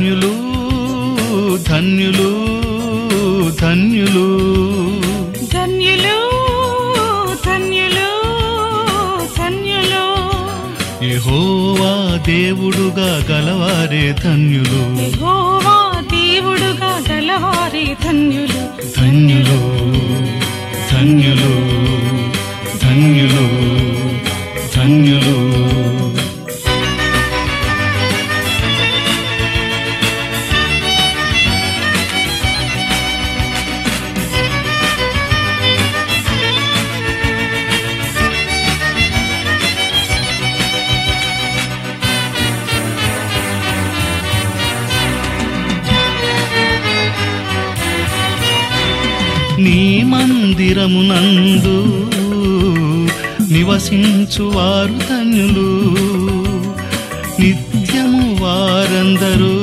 ధన్యులు ధన్యులు ధన్యులు ధన్యులు ధన్యులు ధన్యులు యెహోవా దేవుడుగా గలవారే ధన్యులు యెహోవా దేవుడుగా గలవారే ధన్యులు ధన్యులు ధన్యులు ధన్యులు ధన్యులు నీ మందిరమునందు నివసించువారు ధన్యులు నిత్యము వారందరూ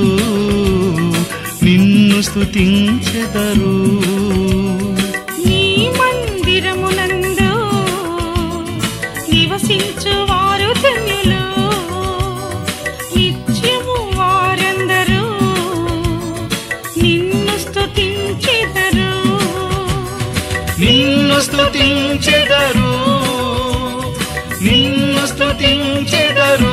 నిన్ను స్తుతించెదరు నీ మందిరమునందు నివసించు వారు ధన్యులు నిత్యము వారందరూ నిన్ను స్తుతించెదరు నిన్ను స్తుతించెదరు నిన్ను స్తుతించెదరు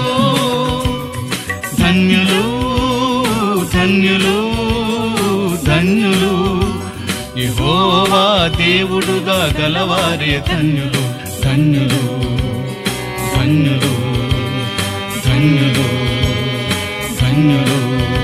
ధన్యులు ధన్యులు ధన్యులు యెహోవా దేవుడుగా గలవారే ధన్యులు ధన్యులు ధన్యులు ధన్యులు ధన్యులు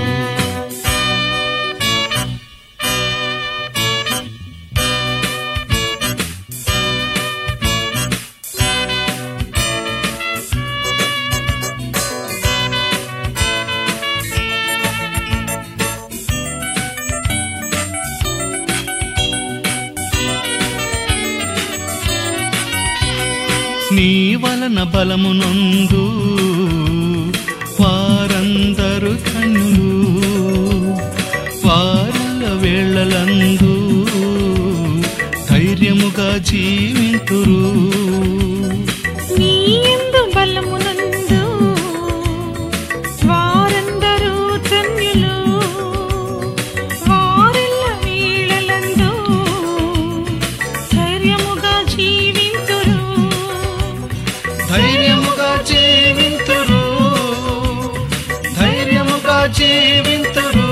నీ వలన బలమునందు వారందరు కన్నులు వారల వేళలందు ధైర్యముగా జీవింతురు నీ యందు బలమునందు వారందరూ ధన్యులు వారెల్ల వీళ్ళలందు ధైర్యముగా జీవింతురు ధైర్యముగా జీవింతురు ధైర్యముగా జీవింతురు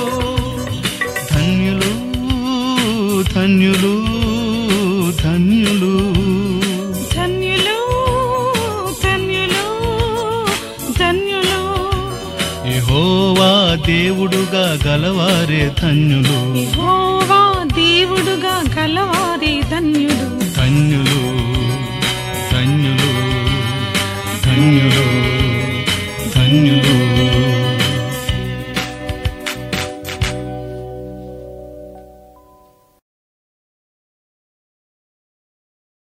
ధన్యులు ధన్యులు ధన్యులు ధన్యులు ధన్యులు ధన్యులు యెహోవా దేవుడుగా గలవారే ధన్యులు యెహోవా దేవుడుగా గలవారే ధన్యులు ధన్యులు ధన్యులు ధన్యులు ధన్యులు